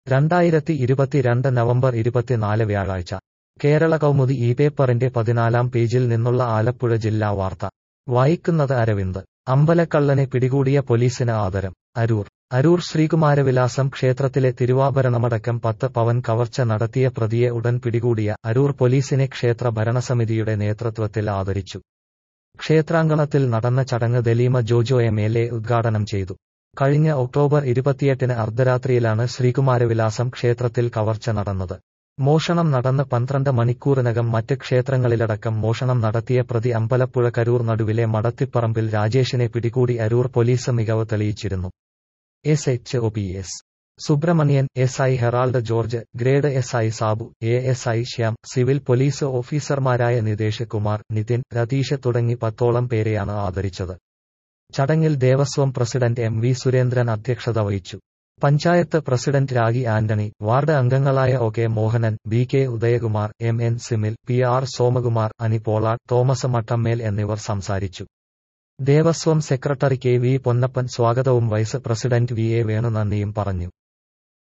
രണ്ടായിരത്തി ഇരുപത്തിരണ്ട് നവംബർ ഇരുപത്തിനാല് വ്യാഴാഴ്ച കേരള കൗമുദി ഈ പേപ്പറിന്റെ പതിനാലാം പേജിൽ നിന്നുള്ള ആലപ്പുഴ ജില്ലാ വാർത്ത വായിക്കുന്നത് അരവിന്ദ് അമ്പലക്കള്ളനെ പിടികൂടിയ പോലീസിന് ആദരം അരൂർ അരൂർ ശ്രീകുമാരവിലാസം ക്ഷേത്രത്തിലെ തിരുവാഭരണമടക്കം പത്ത് പവൻ കവർച്ച നടത്തിയ പ്രതിയെ ഉടൻ പിടികൂടിയ അരൂർ പോലീസിനെ ക്ഷേത്ര ഭരണസമിതിയുടെ നേതൃത്വത്തിൽ ആദരിച്ചു ക്ഷേത്രാങ്കണത്തിൽ നടന്ന ചടങ്ങ് Dalima Jojo M L A ഉദ്ഘാടനം ചെയ്തു കഴിഞ്ഞ ഒക്ടോബർ ഇരുപത്തിയെട്ടിന് അർദ്ധരാത്രിയിലാണ് ശ്രീകുമാരവിലാസം ക്ഷേത്രത്തിൽ കവർച്ച നടന്നത് മോഷണം നടന്ന് പന്ത്രണ്ട് മണിക്കൂറിനകം മറ്റ് ക്ഷേത്രങ്ങളിലടക്കം മോഷണം നടത്തിയ പ്രതി അമ്പലപ്പുഴ കരൂർ നടുവിലെ മടത്തിപ്പറമ്പിൽ രാജേഷിനെ പിടികൂടി അരൂർ പോലീസ് മികവ് തെളിയിച്ചിരുന്നു S H O P S Subrahmanian S I Harold George grade S I Sabu A S I Shyam civil police ഓഫീസർമാരായ നിതേഷ് കുമാർ നിതിൻ രതീഷ് തുടങ്ങി പത്തോളം പേരെയാണ് ആദരിച്ചത് ചടങ്ങിൽ Devaswom president M V Surendran അധ്യക്ഷത വഹിച്ചു പഞ്ചായത്ത് പ്രസിഡന്റ് രാഗി ആന്റണി വാർഡ് അംഗങ്ങളായ O K Mohanan B K Udayakumar M N Simil P R Somakumar Anipola Thomas Mattammel എന്നിവർ സംസാരിച്ചു Devaswom secretary K V Ponnappan സ്വാഗതവും vice president V A Venu നന്ദിയും പറഞ്ഞു